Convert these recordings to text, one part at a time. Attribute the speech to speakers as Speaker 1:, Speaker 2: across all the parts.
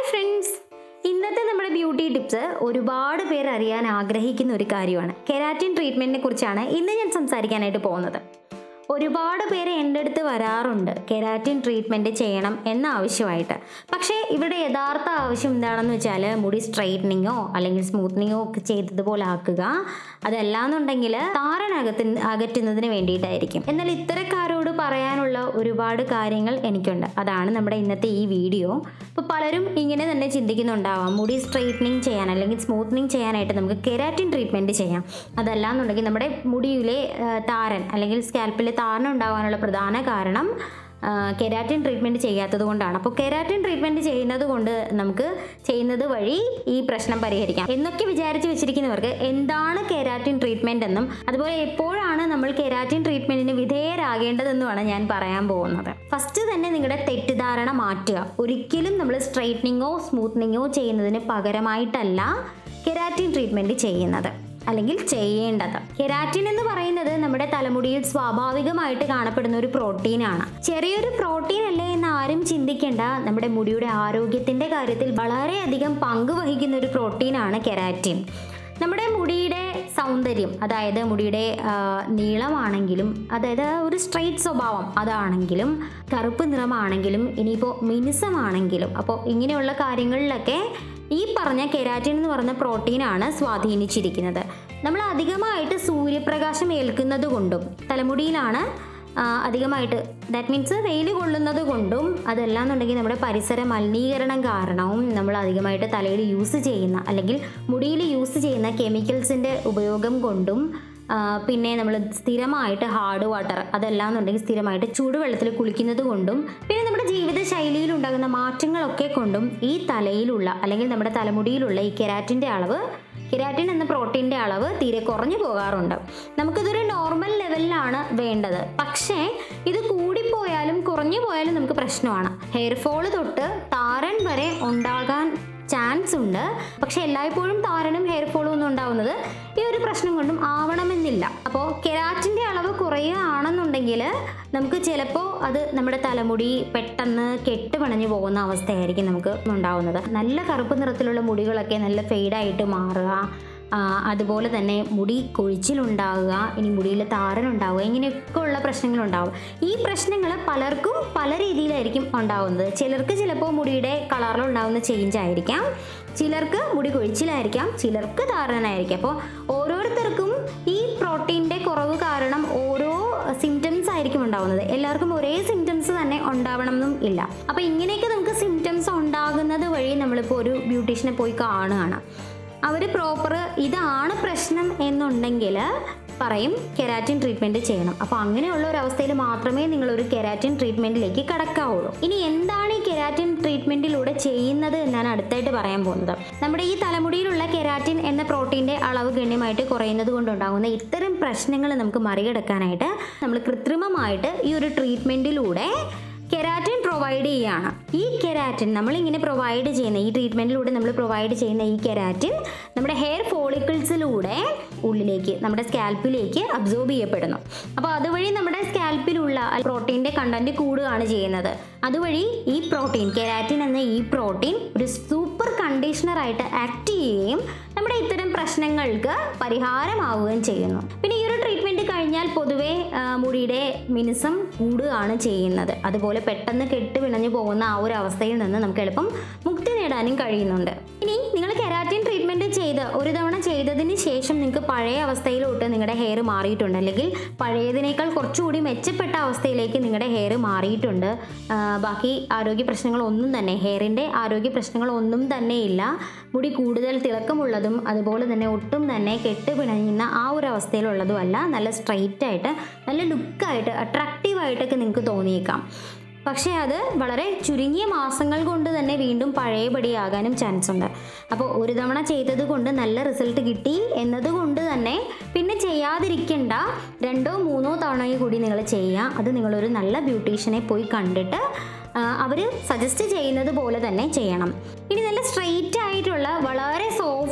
Speaker 1: friends ഇന്നത്തെ നമ്മുടെ beauty tips ഒരുപാട് പേർ അറിയാൻ ആഗ്രഹിക്കുന്ന ഒരു കാര്യമാണ് കെരാറ്റിൻ ട്രീറ്റ്മെന്റിനെ കുറിച്ചാണ് ഇന്ന് ഞാൻ സംസാരിക്കാനായിട്ട് പോകുന്നത് ഒരുപാട് പേര് എൻ്റെ അടുത്ത് വരാറുണ്ട് കെരാറ്റിൻ ട്രീറ്റ്മെൻറ്റ് ചെയ്യണം എന്ന ആവശ്യമായിട്ട് പക്ഷേ ഇവിടെ യഥാർത്ഥ ആവശ്യം എന്താണെന്ന് വെച്ചാൽ മുടി സ്ട്രൈറ്റനിങ്ങോ അല്ലെങ്കിൽ സ്മൂത്തനിങ്ങോ ഒക്കെ ചെയ്തതുപോലെ ആക്കുക അതല്ലാന്നുണ്ടെങ്കിൽ താരനകത്തി അകറ്റുന്നതിന് വേണ്ടിയിട്ടായിരിക്കും എന്നാൽ ഇത്തരക്കാരോട് പറയാനുള്ള ഒരുപാട് കാര്യങ്ങൾ എനിക്കുണ്ട് അതാണ് നമ്മുടെ ഇന്നത്തെ ഈ വീഡിയോ അപ്പോൾ പലരും ഇങ്ങനെ തന്നെ ചിന്തിക്കുന്നുണ്ടാവാം മുടി സ്ട്രൈറ്റനിങ് ചെയ്യാൻ അല്ലെങ്കിൽ സ്മൂത്തനിങ് ചെയ്യാനായിട്ട് നമുക്ക് കെരാറ്റിൻ ട്രീറ്റ്മെൻറ്റ് ചെയ്യാം അതല്ലാന്നുണ്ടെങ്കിൽ നമ്മുടെ മുടിയിലെ ആ, താരൻ അല്ലെങ്കിൽ സ്കാൽപ്പിലെ താരൻ ഉണ്ടാകാനുള്ള പ്രധാന കാരണം കെരാറ്റിൻ ട്രീറ്റ്മെൻറ്റ് ചെയ്യാത്തത് കൊണ്ടാണ് അപ്പോൾ കെരാറ്റിൻ ട്രീറ്റ്മെൻറ്റ് ചെയ്യുന്നത് കൊണ്ട് നമുക്ക് ചെയ്യുന്നത് വഴി ഈ പ്രശ്നം പരിഹരിക്കാം എന്നൊക്കെ വിചാരിച്ച് വെച്ചിരിക്കുന്നവർക്ക് എന്താണ് കെരാറ്റിൻ ട്രീറ്റ്മെൻറ്റ് എന്നും അതുപോലെ എപ്പോഴാണ് നമ്മൾ കെരാറ്റിൻ ട്രീറ്റ്മെൻറ്റിന് വിധേയരാകേണ്ടതെന്നുമാണ് ഞാൻ പറയാൻ പോകുന്നത് ഫസ്റ്റ് തന്നെ നിങ്ങളുടെ തെറ്റിദ്ധാരണ മാറ്റുക ഒരിക്കലും നമ്മൾ സ്ട്രൈറ്റനിങ്ങോ സ്മൂത്തനിങ്ങോ ചെയ്യുന്നതിന് പകരമായിട്ടല്ല കെരാറ്റിൻ ട്രീറ്റ്മെൻറ്റ് ചെയ്യുന്നത് അല്ലെങ്കിൽ ചെയ്യേണ്ടത് കെരാറ്റിൻ എന്ന് പറയുന്നത് നമ്മുടെ തലമുടിയിൽ സ്വാഭാവികമായിട്ട് കാണപ്പെടുന്ന ഒരു പ്രോട്ടീനാണ് ചെറിയൊരു പ്രോട്ടീൻ അല്ലേ എന്ന് ആരും ചിന്തിക്കേണ്ട നമ്മുടെ മുടിയുടെ ആരോഗ്യത്തിന്റെ കാര്യത്തിൽ വളരെയധികം പങ്ക് വഹിക്കുന്ന ഒരു പ്രോട്ടീനാണ് കെരാറ്റിൻ നമ്മുടെ മുടിയുടെ സൗന്ദര്യം അതായത് മുടിയുടെ ആ, നീളമാണെങ്കിലും അതായത് ഒരു സ്ട്രെയിറ്റ് സ്വഭാവം അതാണെങ്കിലും കറുപ്പ് നിറമാണെങ്കിലും ഇനിയിപ്പോൾ മിനുസമാണെങ്കിലും അപ്പോൾ ഇങ്ങനെയുള്ള കാര്യങ്ങളിലൊക്കെ ഈ പറഞ്ഞ കെരാറ്റിൻ എന്ന് പറയുന്ന പ്രോട്ടീനാണ് സ്വാധീനിച്ചിരിക്കുന്നത് നമ്മൾ അധികമായിട്ട് സൂര്യപ്രകാശം ഏൽക്കുന്നത് കൊണ്ടും തലമുടിയിലാണ് ആ, അധികമായിട്ട് ദാറ്റ് മീൻസ് വെയിൽ കൊള്ളുന്നത് കൊണ്ടും അതല്ലാന്നുണ്ടെങ്കിൽ നമ്മുടെ പരിസര മലിനീകരണം കാരണവും നമ്മൾ അധികമായിട്ട് തലയിൽ യൂസ് ചെയ്യുന്ന അല്ലെങ്കിൽ മുടിയിൽ യൂസ് ചെയ്യുന്ന കെമിക്കൽസിൻ്റെ ഉപയോഗം കൊണ്ടും ആ, പിന്നെ നമ്മൾ സ്ഥിരമായിട്ട് ഹാർഡ് വാട്ടർ അതല്ലാന്നുണ്ടെങ്കിൽ സ്ഥിരമായിട്ട് ചൂടുവെള്ളത്തിൽ കുളിക്കുന്നത് കൊണ്ടും പിന്നെ നമ്മുടെ ജീവിത ശൈലിയിൽ ഉണ്ടാകുന്ന മാറ്റങ്ങളൊക്കെ കൊണ്ടും ഈ തലയിലുള്ള അല്ലെങ്കിൽ നമ്മുടെ തലമുടിയിലുള്ള ഈ കെരാറ്റിൻ്റെ അളവ് കെരാറ്റിൻ എന്ന പ്രോട്ടീൻ്റെ അളവ് തീരെ കുറഞ്ഞു പോകാറുണ്ട് നമുക്കിതൊരു നോർമൽ ലെവലിലാണ് വേണ്ടത് പക്ഷേ ഇത് കൂടിപ്പോയാലും കുറഞ്ഞു പോയാലും നമുക്ക് പ്രശ്നമാണ് ഹെയർ ഫോള് തൊട്ട് താരൻ വരെ ഉണ്ടാകാൻ ചാൻസ് ഉണ്ട് പക്ഷെ എല്ലായ്പ്പോഴും താരനും ഹെയർ ഫോളും ഒന്നും ഉണ്ടാവുന്നത് ഈ ഒരു പ്രശ്നം കൊണ്ടും ആവണമെന്നില്ല അപ്പോൾ കെരാറ്റിൻ്റെ അളവ് കുറയുകയാണെന്നുണ്ടെങ്കിൽ നമുക്ക് ചിലപ്പോൾ അത് നമ്മുടെ തലമുടി പെട്ടെന്ന് കെട്ടുപണഞ്ഞു പോകുന്ന അവസ്ഥയായിരിക്കും നമുക്ക് ഉണ്ടാവുന്നത് നല്ല കറുപ്പ് നിറത്തിലുള്ള മുടികളൊക്കെ നല്ല ഫെയ്ഡായിട്ട് മാറുക ആ, അതുപോലെ തന്നെ മുടി കൊഴിച്ചിലുണ്ടാവുക ഇനി മുടിയിൽ താരനുണ്ടാവുക ഇങ്ങനെയൊക്കെ ഉള്ള പ്രശ്നങ്ങളുണ്ടാവും ഈ പ്രശ്നങ്ങൾ പലർക്കും പല രീതിയിലായിരിക്കും ഉണ്ടാവുന്നത് ചിലർക്ക് ചിലപ്പോൾ മുടിയുടെ കളറിലുണ്ടാവുന്ന ചേഞ്ച് ആയിരിക്കാം ചിലർക്ക് മുടി കൊഴിച്ചിലായിരിക്കാം ചിലർക്ക് താരനായിരിക്കാം അപ്പോൾ ഓരോരുത്തർക്കും ഈ പ്രോട്ടീൻ്റെ കുറവ് കാരണം ഓരോ സിംറ്റംസ് ആയിരിക്കും ഉണ്ടാവുന്നത് എല്ലാവർക്കും ഒരേ സിംറ്റംസ് തന്നെ ഉണ്ടാവണം എന്നും ഇല്ല അപ്പോൾ ഇങ്ങനെയൊക്കെ നമുക്ക് സിംറ്റംസ് ഉണ്ടാകുന്നത് വഴി നമ്മളിപ്പോൾ ഒരു ബ്യൂട്ടീഷ്യനെ പോയി കാണുകയാണ് അവർ പ്രോപ്പർ ഇതാണ് പ്രശ്നം എന്നുണ്ടെങ്കിൽ പറയും കെരാറ്റിൻ ട്രീറ്റ്മെൻറ്റ് ചെയ്യണം അപ്പോൾ അങ്ങനെയുള്ള ഒരു അവസ്ഥയിൽ മാത്രമേ നിങ്ങൾ ഒരു കെരാറ്റിൻ ട്രീറ്റ്മെൻറ്റിലേക്ക് കടക്കാവുള്ളൂ ഇനി എന്താണ് ഈ കെരാറ്റിൻ ട്രീറ്റ്മെൻറ്റിലൂടെ ചെയ്യുന്നത് എന്നാണ് അടുത്തായിട്ട് പറയാൻ പോകുന്നത് നമ്മുടെ ഈ തലമുടിയിലുള്ള കെരാറ്റിൻ എന്ന പ്രോട്ടീൻ്റെ അളവ് ഗണ്യമായിട്ട് കുറയുന്നത് കൊണ്ടുണ്ടാകുന്ന ഇത്തരം പ്രശ്നങ്ങൾ നമുക്ക് മറികടക്കാനായിട്ട് നമ്മൾ കൃത്രിമമായിട്ട് ഈ ഒരു ട്രീറ്റ്മെൻറ്റിലൂടെ കെരാറ്റിൻ പ്രൊവൈഡ് ചെയ്യുകയാണ് ഈ കെരാറ്റിൻ നമ്മളിങ്ങനെ പ്രൊവൈഡ് ചെയ്യുന്ന ഈ ട്രീറ്റ്മെൻറ്റിലൂടെ നമ്മൾ പ്രൊവൈഡ് ചെയ്യുന്ന ഈ കെരാറ്റിൻ നമ്മുടെ ഹെയർ ഫോളിക്കിൾസിലൂടെ ഉള്ളിലേക്ക് നമ്മുടെ സ്കാൽപ്പിലേക്ക് അബ്സോർബ് ചെയ്യപ്പെടുന്നു അപ്പോൾ അതുവഴി നമ്മുടെ സ്കാൽപ്പിലുള്ള പ്രോട്ടീൻ്റെ കണ്ടന്റ് കൂടുകയാണ് ചെയ്യുന്നത് അതുവഴി ഈ പ്രോട്ടീൻ കെരാറ്റിൻ എന്ന ഈ പ്രോട്ടീൻ ഒരു സൂപ്പർ കണ്ടീഷണറായിട്ട് ആക്ട് ചെയ്യുകയും നമ്മുടെ ഇത്തരം പ്രശ്നങ്ങൾക്ക് പരിഹാരമാവുകയും ചെയ്യുന്നു പിന്നെ ഈ ഒരു ട്രീറ്റ്മെൻറ്റ് കഴിഞ്ഞാൽ പൊതുവേ ആ, മുടിയുടെ മിനുസം കൂടുകയാണ് ചെയ്യുന്നത് അതുപോലെ പെട്ടെന്ന് കെട്ട് പിണഞ്ഞു പോകുന്ന ആ ഒരു അവസ്ഥയിൽ നിന്ന് നമുക്ക് എളുപ്പം മുക്തി നേടാനും കഴിയുന്നുണ്ട് ഇനി നിങ്ങൾ കെരാറ്റിൻ ട്രീറ്റ്മെൻറ്റ് ചെയ്ത് ഒരു തവണ ചെയ്തതിന് ശേഷം നിങ്ങൾക്ക് പഴയ അവസ്ഥയിലോട്ട് നിങ്ങളുടെ ഹെയർ മാറിയിട്ടുണ്ട് അല്ലെങ്കിൽ പഴയതിനേക്കാൾ കുറച്ചുകൂടി മെച്ചപ്പെട്ട അവസ്ഥയിലേക്ക് നിങ്ങളുടെ ഹെയർ മാറിയിട്ടുണ്ട് ആ, ബാക്കി ആരോഗ്യ പ്രശ്നങ്ങളൊന്നും തന്നെ ഹെയറിൻ്റെ ആരോഗ്യ പ്രശ്നങ്ങളൊന്നും തന്നെ ഇല്ല മുടി കൂടുതൽ തിളക്കമുള്ളതും അതുപോലെ തന്നെ ഒട്ടും തന്നെ കെട്ട് പിണഞ്ഞുന്ന ആ ഒരു അവസ്ഥയിലുള്ളതും അല്ല നല്ല സ്ട്രൈറ്റ് ആയിട്ട് നല്ല ലുക്കായിട്ട് അട്രാക്റ്റീവായിട്ടൊക്കെ നിങ്ങൾക്ക് തോന്നിയേക്കാം പക്ഷേ അത് വളരെ ചുരുങ്ങിയ മാസങ്ങൾ കൊണ്ട് തന്നെ വീണ്ടും പഴയപടിയാകാനും ചാൻസ് ഉണ്ട് അപ്പോൾ ഒരു തവണ ചെയ്തത് കൊണ്ട് നല്ല റിസൾട്ട് കിട്ടി എന്നതുകൊണ്ട് തന്നെ പിന്നെ ചെയ്യാതിരിക്കേണ്ട രണ്ടോ മൂന്നോ തവണയും കൂടി നിങ്ങൾ ചെയ്യുക അത് നിങ്ങളൊരു നല്ല ബ്യൂട്ടീഷ്യനെ പോയി കണ്ടിട്ട് അവർ സജസ്റ്റ് ചെയ്യുന്നത് പോലെ തന്നെ ചെയ്യണം ഇനി നല്ല സ്ട്രെയിറ്റ് ആയിട്ടുള്ള വളരെ സോഫ്റ്റ്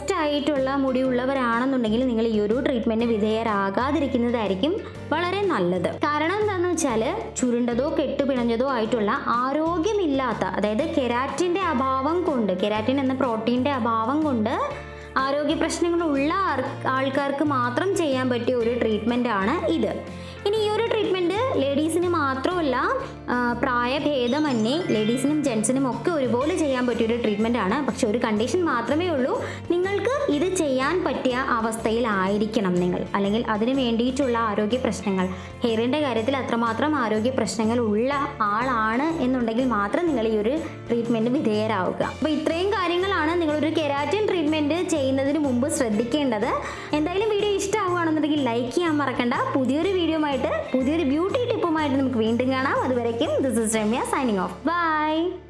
Speaker 1: സോഫ്റ്റ് ആയിട്ടുള്ള മുടിയുള്ളവരാണെന്നുണ്ടെങ്കിൽ നിങ്ങൾ ഈ ഒരു ട്രീറ്റ്മെൻറ്റ് വിധേയരാകാതിരിക്കുന്നതായിരിക്കും വളരെ നല്ലത് കാരണം എന്താണെന്ന് വെച്ചാൽ ചുരുണ്ടതോ കെട്ടുപിണഞ്ഞതോ ആയിട്ടുള്ള ആരോഗ്യമില്ലാത്ത അതായത് കെരാറ്റിൻ്റെ അഭാവം കൊണ്ട് കെരാറ്റിൻ എന്ന പ്രോട്ടീൻ്റെ അഭാവം കൊണ്ട് ആരോഗ്യ പ്രശ്നങ്ങളുള്ള ആർ- ആൾക്കാർക്ക് മാത്രം ചെയ്യാൻ പറ്റിയ ഒരു ട്രീറ്റ്മെൻ്റ് ആണ് ഇത് ഇനി ഈ ഒരു ട്രീറ്റ്മെൻറ്റ് ലേഡീസിന് മാത്രമല്ല ആ, പ്രായഭേദമന്യേ ലേഡീസിനും ജെൻസിനും ഒക്കെ ഒരുപോലെ ചെയ്യാൻ പറ്റിയൊരു ട്രീറ്റ്മെൻ്റ് ആണ് പക്ഷെ ഒരു കണ്ടീഷൻ മാത്രമേ ഉള്ളൂ നിങ്ങൾക്ക് ഇത് ചെയ്യാൻ പറ്റിയ അവസ്ഥയിലായിരിക്കണം നിങ്ങൾ അല്ലെങ്കിൽ അതിന് വേണ്ടിയിട്ടുള്ള ആരോഗ്യ പ്രശ്നങ്ങൾ ഹെയറിൻ്റെ കാര്യത്തിൽ അത്രമാത്രം ആരോഗ്യ പ്രശ്നങ്ങൾ ഉള്ള ആളാണ് എന്നുണ്ടെങ്കിൽ മാത്രം നിങ്ങൾ ഈ ഒരു ട്രീറ്റ്മെൻറ്റ് വിധേയരാവുക അപ്പോൾ ഇത്രയും കാര്യങ്ങളാണ് നിങ്ങളൊരു കെരാറ്റിൻ ട്രീറ്റ്മെൻറ്റ് ചെയ്യുന്നതിന് മുമ്പ് ശ്രദ്ധിക്കേണ്ടത് എന്തായാലും വീഡിയോ ഇഷ്ടമാവുകയാണെന്നുണ്ടെങ്കിൽ ലൈക്ക് ചെയ്യാൻ മറക്കണ്ട പുതിയൊരു വീഡിയോ ആയിട്ട് പുതിയൊരു ബ്യൂട്ടി ടിപ്പുമായിട്ട് നമുക്ക് വീണ്ടും കാണാം അതുവരേക്കും this is Ramya signing off by